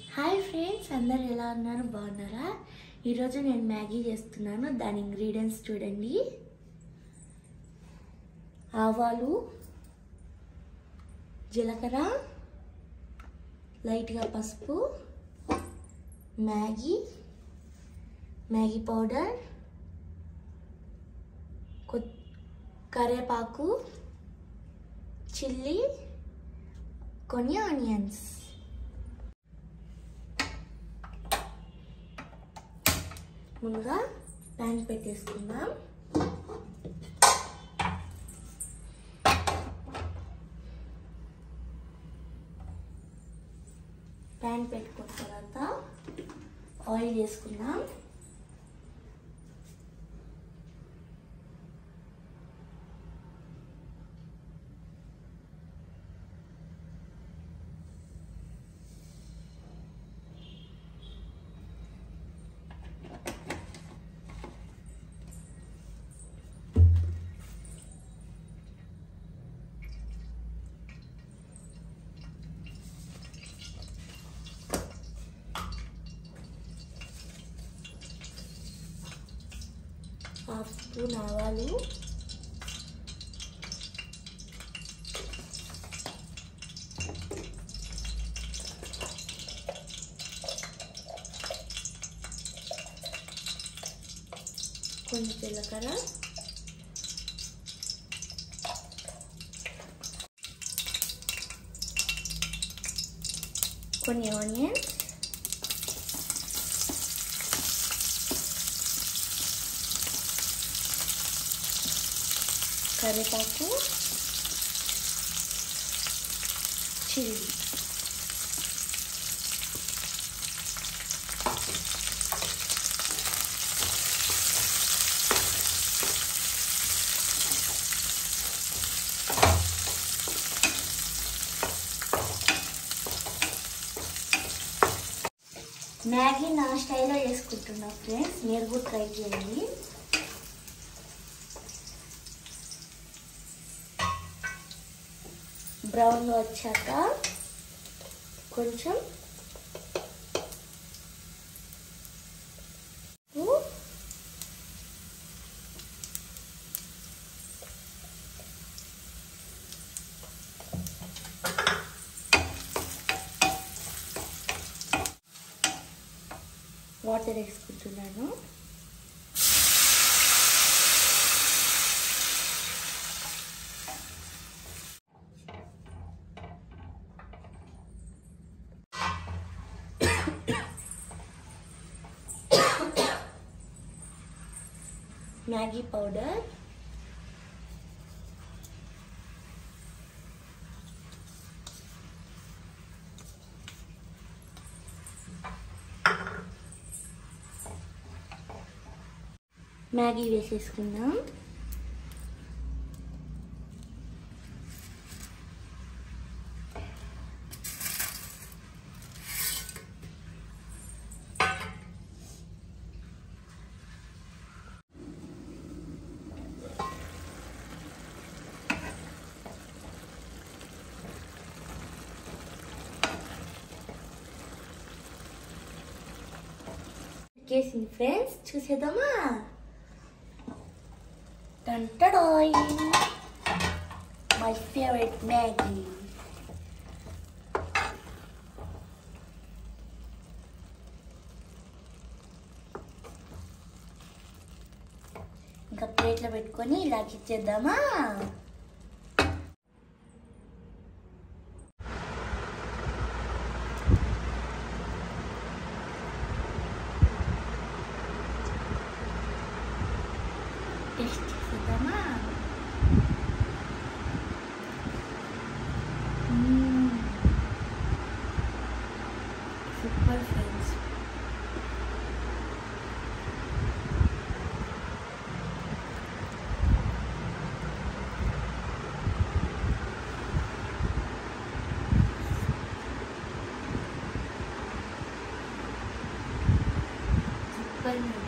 hi friends అందరు ఎలా ఉన్నారు బాగున్నారా ఈరోజు నేను మ్యాగీ చేస్తున్నాను దాని ఇంగ్రీడియంట్స్ చూడండి ఆవాలు జీలకర్ర లైట్గా పసుపు మ్యాగీ మ్యాగీ పౌడర్ కొ కరేపాకు చిల్లీ కొన్ని ఆనియన్స్ ముందుగా ప్యాన్ పెట్టేసుకుందాం ప్యాన్ పెట్టుకున్న తర్వాత ఆయిల్ వేసుకుందాం హాఫ్ స్పూన్ ఆవాలు కొంచెం జీలకర్ర కొన్ని ఆనియన్స్ కరివేపాకు చిల్లీ మ్యాగీ నా స్టైల్లో చేసుకుంటున్నా ఫ్రెండ్స్ మీరు కూడా ట్రై చేయండి బ్రౌన్ వచ్చాక కొంచెం ఉప్పు, వాటర్ వేసుకుంటున్నాను మ్యాగీ పౌడర్ మ్యాగీ వేసేసుకుందాం కేసింది ఫ్రెండ్స్ చూసేద్దామా టంటడాయ్ మై ఫేవరెట్ మ్యాగీ ఇంకా ప్లేట్లో పెట్టుకొని ఇలా ఇచ్చేద్దామా టేస్ట్ చేసేద్దామా సూపర్ ఫ్రెండ్స్ సూపర్